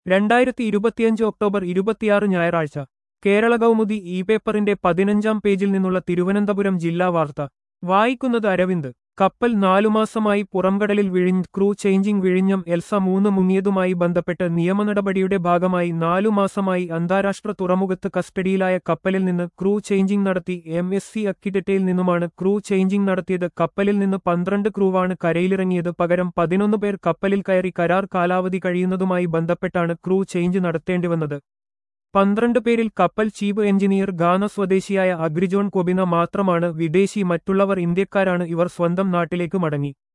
രണ്ടായിരത്തി ഇരുപത്തിയഞ്ച് ഒക്ടോബർ ഇരുപത്തിയാറ് ഞായറാഴ്ച കേരള കൗമുദി ഇ പേപ്പറിന്റെ പതിനഞ്ചാം പേജിൽ നിന്നുള്ള തിരുവനന്തപുരം ജില്ലാ വാർത്ത വായിക്കുന്നത് അരവിന്ദ് കപ്പൽ നാലുമാസമായി പുറംകടലിൽ വിഴിഞ്ഞ് ക്രൂ ചേഞ്ചിംഗ് വിഴിഞ്ഞം എൽസ മൂന്ന് മുങ്ങിയതുമായി ബന്ധപ്പെട്ട് നിയമനടപടിയുടെ ഭാഗമായി നാലുമാസമായി അന്താരാഷ്ട്ര തുറമുഖത്ത് കസ്റ്റഡിയിലായ കപ്പലിൽ നിന്ന് ക്രൂ ചേഞ്ചിംഗ് നടത്തി എം എസ് സി അക്കിഡറ്റയിൽ നിന്നുമാണ് ക്രൂ ചേഞ്ചിംഗ് നടത്തിയത് കപ്പലിൽ നിന്ന് പന്ത്രണ്ട് ക്രൂവാണ് കരയിലിറങ്ങിയത് പകരം പതിനൊന്ന് പേർ കപ്പലിൽ കയറി കരാർ കാലാവധി കഴിയുന്നതുമായി ബന്ധപ്പെട്ടാണ് ക്രൂ ചേഞ്ച് നടത്തേണ്ടിവന്നത് പന്ത്രണ്ട് പേരിൽ കപ്പൽ ചീഫ് എഞ്ചിനീയർ ഗാന സ്വദേശിയായ അഗ്രിജോൺ കൊബിന മാത്രമാണ് വിദേശി മറ്റുള്ളവർ ഇന്ത്യക്കാരാണ് ഇവർ സ്വന്തം നാട്ടിലേക്ക് മടങ്ങി